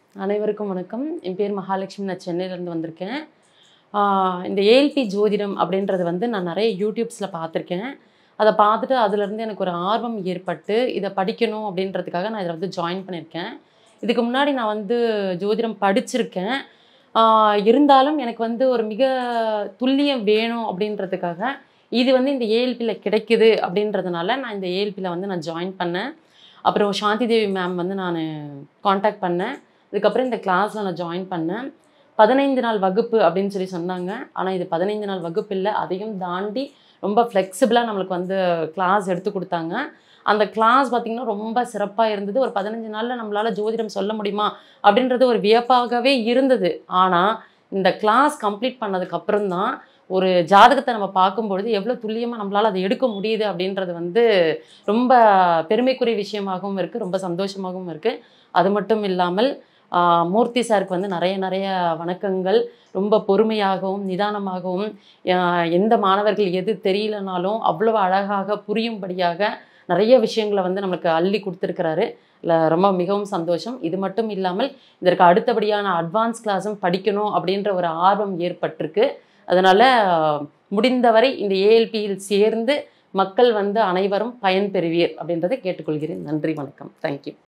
அனைவருக்கும் வணக்கம் என் பேர் மகாலட்சுமி நான் சென்னையிலேருந்து வந்திருக்கேன் ஆஹ் இந்த ஏஎல்பி ஜோதிடம் அப்படின்றது வந்து நான் நிறைய யூடியூப்ஸில் பார்த்துருக்கேன் அதை பார்த்துட்டு அதுலேருந்து எனக்கு ஒரு ஆர்வம் ஏற்பட்டு இதை படிக்கணும் அப்படின்றதுக்காக நான் இதில் வந்து ஜாயின் பண்ணியிருக்கேன் இதுக்கு முன்னாடி நான் வந்து ஜோதிடம் படிச்சிருக்கேன் ஆஹ் இருந்தாலும் எனக்கு வந்து ஒரு மிக துல்லியம் வேணும் அப்படின்றதுக்காக இது வந்து இந்த ஏஎல்பியில் கிடைக்குது அப்படின்றதுனால நான் இந்த ஏஎல்பியில் வந்து நான் ஜாயின் பண்ணேன் அப்புறம் சாந்தி தேவி மேம் வந்து நான் காண்டாக்ட் பண்ணேன் அதுக்கப்புறம் இந்த கிளாஸில் நான் ஜாயின் பண்ணேன் பதினைந்து நாள் வகுப்பு அப்படின்னு சொல்லி சொன்னாங்க ஆனால் இது பதினைந்து நாள் வகுப்பு இல்லை அதையும் தாண்டி ரொம்ப ஃப்ளெக்சிபிளாக நம்மளுக்கு வந்து கிளாஸ் எடுத்து கொடுத்தாங்க அந்த கிளாஸ் பார்த்திங்கன்னா ரொம்ப சிறப்பாக இருந்தது ஒரு பதினஞ்சு நாளில் நம்மளால் ஜோதிடம் சொல்ல முடியுமா அப்படின்றது ஒரு வியப்பாகவே இருந்தது ஆனால் இந்த கிளாஸ் கம்ப்ளீட் பண்ணதுக்கப்புறம் தான் ஒரு ஜாதகத்தை நம்ம பார்க்கும்பொழுது எவ்வளோ துல்லியமாக நம்மளால் அதை எடுக்க முடியுது அப்படின்றது வந்து ரொம்ப பெருமைக்குரிய விஷயமாகவும் இருக்குது ரொம்ப சந்தோஷமாகவும் இருக்குது அது மட்டும் இல்லாமல் ஆஹ், மூர்த்தி சாருக்கு வந்து நிறைய நிறைய வணக்கங்கள் ரொம்ப பொறுமையாகவும் நிதானமாகவும் ஆஹ், எந்த மாணவர்கள் எது தெரியலனாலும் அவ்வளவு அழகாக புரியும்படியாக நிறைய விஷயங்களை வந்து நம்மளுக்கு அள்ளி கொடுத்துருக்கிறாரு இல்லை ரொம்ப மிகவும் சந்தோஷம் இது மட்டும் இல்லாமல் இதற்கு அடுத்தபடியான அட்வான்ஸ் கிளாஸும் படிக்கணும் அப்படின்ற ஒரு ஆர்வம் ஏற்பட்டிருக்கு அதனால் முடிந்தவரை இந்த ஏஎல்பியில் சேர்ந்து மக்கள் வந்து அனைவரும் பயன்பெறுவீர் அப்படின்றதை கேட்டுக்கொள்கிறேன் நன்றி வணக்கம் தேங்க்யூ